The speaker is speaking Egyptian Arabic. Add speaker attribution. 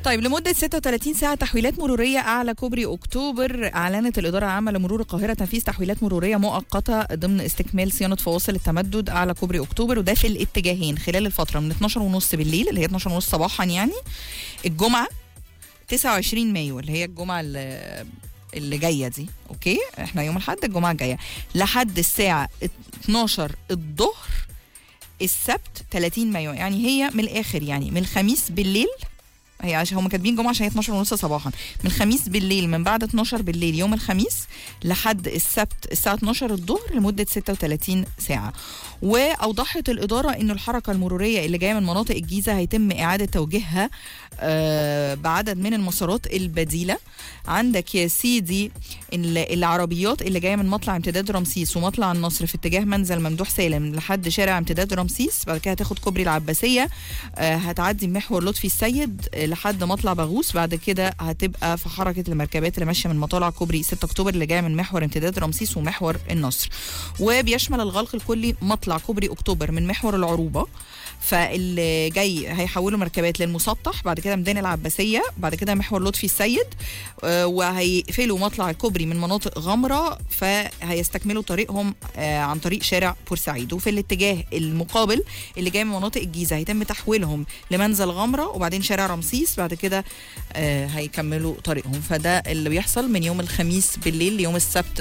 Speaker 1: طيب لمدة 36 ساعة تحويلات مرورية أعلى كوبري أكتوبر أعلنت الإدارة العامة لمرور القاهرة تنفيذ تحويلات مرورية مؤقتة ضمن استكمال صيانة فواصل التمدد أعلى كوبري أكتوبر وده في الاتجاهين خلال الفترة من 12 ونص بالليل اللي هي 12 ونص صباحا يعني الجمعة 29 مايو اللي هي الجمعة اللي اللي جايه دي اوكي احنا يوم الاحد الجمعه الجايه لحد الساعه 12 الظهر السبت 30 مايو يعني هي من الاخر يعني من الخميس بالليل هي عشان هم كاتبين جمعه عشان هي 12 ونص صباحا من الخميس بالليل من بعد 12 بالليل يوم الخميس لحد السبت الساعه 12 الظهر لمده 36 ساعه واوضحت الاداره ان الحركه المروريه اللي جايه من مناطق الجيزه هيتم اعاده توجيهها آه بعدد من المسارات البديله عندك يا سيدي ال- العربيات اللي جايه من مطلع امتداد رمسيس ومطلع النصر في اتجاه منزل ممدوح سالم لحد شارع امتداد رمسيس بعد كده هتاخد كوبري العباسيه آه هتعدي محور لطفي السيد آه، لحد مطلع باغوس بعد كده هتبقى في حركه المركبات اللي ماشيه من مطالع كوبري 6 اكتوبر اللي جايه من محور امتداد رمسيس ومحور النصر وبيشمل الغلق الكلي مطلع كوبري اكتوبر من محور العروبه فاللي جاي هيحولوا مركبات للمسطح بعد كده ميدان العباسيه بعد كده محور لطفي السيد آه، وهيقفلوا مطلع الكوبري من مناطق غمره فهيستكملوا طريقهم آه، عن طريق شارع بورسعيد وفي الاتجاه المقابل اللي جاي من مناطق الجيزه هيتم تحويلهم لمنزل غمره وبعدين شارع رمسيس بعد كده آه، هيكملوا طريقهم فده اللي بيحصل من يوم الخميس بالليل ليوم السبت